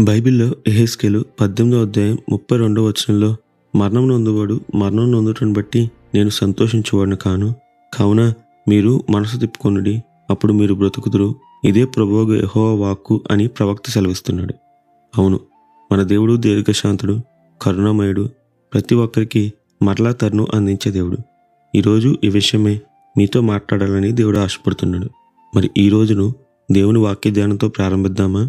బైబిల్లో ఎహెస్కేలు పద్దెనిమిదో అధ్యాయం ముప్పై రెండో వచనంలో మరణం నొందువాడు మరణం నొందుటను బట్టి నేను సంతోషించేవాడిని కాను కావున మీరు మనసు తిప్పుకొనుడి అప్పుడు మీరు బ్రతుకుదురు ఇదే ప్రభువు యెహోవా వాక్కు అని ప్రవక్త సెలవిస్తున్నాడు అవును మన దేవుడు దీర్ఘశాంతుడు కరుణామయుడు ప్రతి ఒక్కరికి మరలా తరును అందించే దేవుడు ఈరోజు ఈ విషయమై మీతో మాట్లాడాలని దేవుడు ఆశపడుతున్నాడు మరి ఈ రోజును దేవుని వాక్య ధ్యానంతో ప్రారంభిద్దామా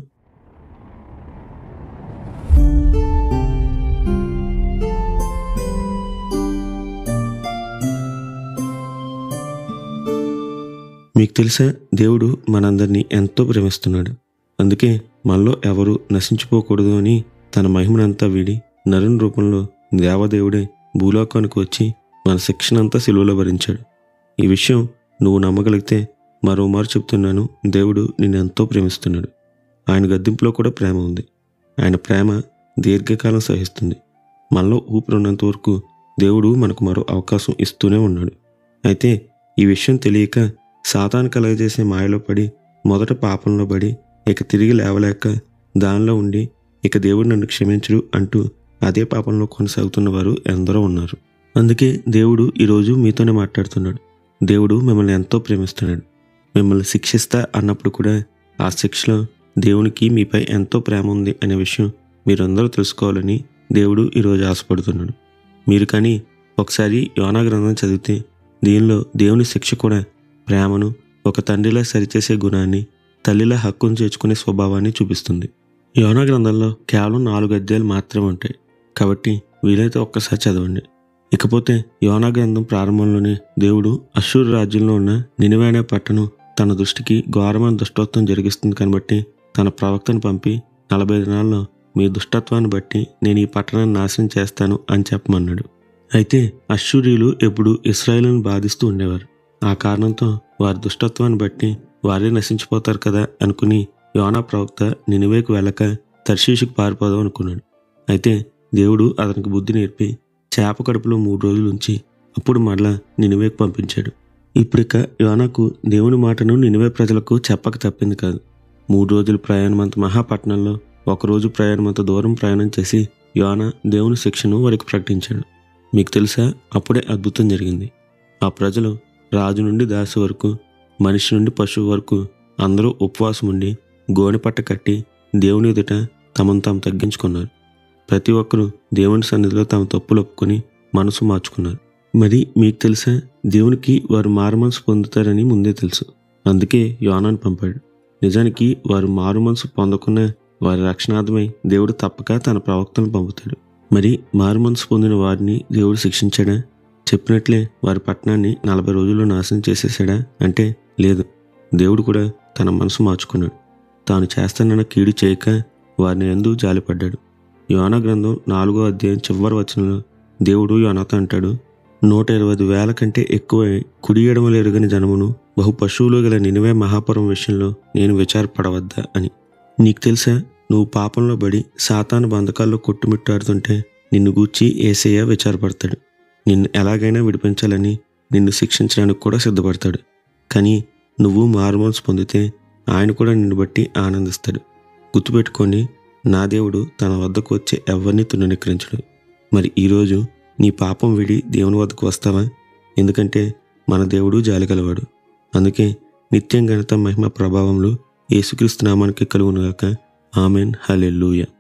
మీకు తెలుసా దేవుడు మనందరినీ ఎంతో ప్రేమిస్తున్నాడు అందుకే మనలో ఎవరు నశించిపోకూడదు అని తన మహిమనంతా వీడి నరుని రూపంలో దేవదేవుడే భూలోకానికి వచ్చి మన శిక్షణంతా సిలువలో భరించాడు ఈ విషయం నువ్వు నమ్మగలిగితే మరోమారు చెప్తున్నాను దేవుడు నిన్ను ఎంతో ప్రేమిస్తున్నాడు ఆయన గద్దింపులో కూడా ప్రేమ ఉంది ఆయన ప్రేమ దీర్ఘకాలం సహిస్తుంది మనలో ఊపిరి ఉన్నంత వరకు దేవుడు మనకు మరో అవకాశం ఇస్తూనే ఉన్నాడు అయితే ఈ విషయం తెలియక సాతాను కలగజేసే మాయలో పడి మొదట పాపంలో పడి ఇక తిరిగి లేవలేక దానిలో ఉండి ఇక దేవుడు నన్ను క్షమించడు అంటూ అదే పాపంలో కొనసాగుతున్న వారు ఎందరో ఉన్నారు అందుకే దేవుడు ఈరోజు మీతోనే మాట్లాడుతున్నాడు దేవుడు మిమ్మల్ని ఎంతో ప్రేమిస్తున్నాడు మిమ్మల్ని శిక్షిస్తా అన్నప్పుడు కూడా ఆ శిక్షలో దేవునికి మీపై ఎంతో ప్రేమ ఉంది అనే విషయం మీరందరూ తెలుసుకోవాలని దేవుడు ఈరోజు ఆశపడుతున్నాడు మీరు కానీ ఒకసారి యోనా గ్రంథం చదివితే దీనిలో దేవుని శిక్ష కూడా ప్రేమను ఒక తండ్రిలా సరిచేసే గుణాన్ని తల్లిలా హక్కును చేర్చుకునే స్వభావాన్ని చూపిస్తుంది యోనా గ్రంథంలో కేవలం నాలుగు అధ్యాయాలు మాత్రమే ఉంటాయి కాబట్టి వీలైతే ఒక్కసారి చదవండి ఇకపోతే యోనా గ్రంథం ప్రారంభంలోనే దేవుడు అశ్షూరు రాజ్యంలో ఉన్న నినివే అనే పట్టణం తన దృష్టికి ఘోరమైన దుష్టత్వం జరిగిస్తుంది కనబట్టి తన ప్రవక్తను పంపి నలభై దినాల్లో మీ దుష్టత్వాన్ని బట్టి నేను ఈ పట్టణాన్ని నాశనం చేస్తాను అని చెప్పమన్నాడు అయితే అశ్షూరీయులు ఎప్పుడు ఇస్రాయేలును బాధిస్తూ ఉండేవారు ఆ కారణంతో వారి దుష్టత్వాన్ని బట్టి వారే నశించిపోతారు కదా అనుకుని యోనా ప్రవక్త నినివేకు వెళ్ళక తర్షీషుకు పారిపోదాం అనుకున్నాడు అయితే దేవుడు అతనికి బుద్ధి నేర్పి చేప కడుపులో మూడు రోజులు ఉంచి అప్పుడు మరలా నినివేకు పంపించాడు ఇప్పుడిక యోనాకు దేవుని మాటను నినివే ప్రజలకు చెప్పక తప్పింది కాదు మూడు రోజుల ప్రయాణమంత మహాపట్నంలో ఒకరోజు ప్రయాణమంత దూరం ప్రయాణం చేసి యోనా దేవుని శిక్షను వారికి ప్రకటించాడు మీకు తెలుసా అప్పుడే అద్భుతం జరిగింది ఆ ప్రజలు రాజు నుండి దాసి వరకు మనిషి నుండి పశువు వరకు అందరూ ఉపవాసం ఉండి గోనెపట్ట కట్టి దేవుని ఎదుట తమను తాము తగ్గించుకున్నారు ప్రతి ఒక్కరూ దేవుని సన్నిధిలో తమ తప్పులు ఒప్పుకొని మనసు మార్చుకున్నారు మరి మీకు తెలుసా దేవునికి వారు మారుమనసు పొందుతారని ముందే తెలుసు అందుకే యోనాను పంపాడు నిజానికి వారు మారు మనసు పొందకున్న వారి రక్షణార్థమై దేవుడు తప్పక తన ప్రవక్తను పంపుతాడు మరి మారు మనసు పొందిన వారిని దేవుడు శిక్షించాడా చెప్పినట్లే వారి పట్టణాన్ని నలభై రోజుల్లో నాశనం చేసేసాడా అంటే లేదు దేవుడు కూడా తన మనసు మార్చుకున్నాడు తాను చేస్తానన్న కీడు చేయక వారిని ఎందు జాలిపడ్డాడు యోనా గ్రంథం నాలుగో అధ్యాయం చివరి వచనంలో దేవుడు యోనాతో అంటాడు నూట ఇరవై వేల కంటే ఎక్కువ కుడి ఎడమలు ఎరుగని జనమును బహు పశువులు గల నినివే మహాపురం విషయంలో నేను విచారపడవద్దా అని నీకు తెలుసా నువ్వు పాపంలో పడి సాతాను బంధకాల్లో కొట్టుమిట్టాడుతుంటే నిన్ను గూర్చి ఏసయ్య విచారపడతాడు నిన్ను ఎలాగైనా విడిపించాలని నిన్ను శిక్షించడానికి కూడా సిద్ధపడతాడు కానీ నువ్వు మారుమనసు పొందితే ఆయన కూడా నిన్ను బట్టి ఆనందిస్తాడు గుర్తుపెట్టుకొని నా దేవుడు తన వద్దకు వచ్చే ఎవరిని తుననికరించడు మరి ఈరోజు నీ పాపం విడి దేవుని వద్దకు వస్తావా ఎందుకంటే మన దేవుడు జాలిగలవాడు అందుకే నిత్యం ఘనత మహిమ ప్రభావంలో యేసుక్రీస్తు నామానికి కలుగునుగాక ఆమెన్ హలెల్లుయా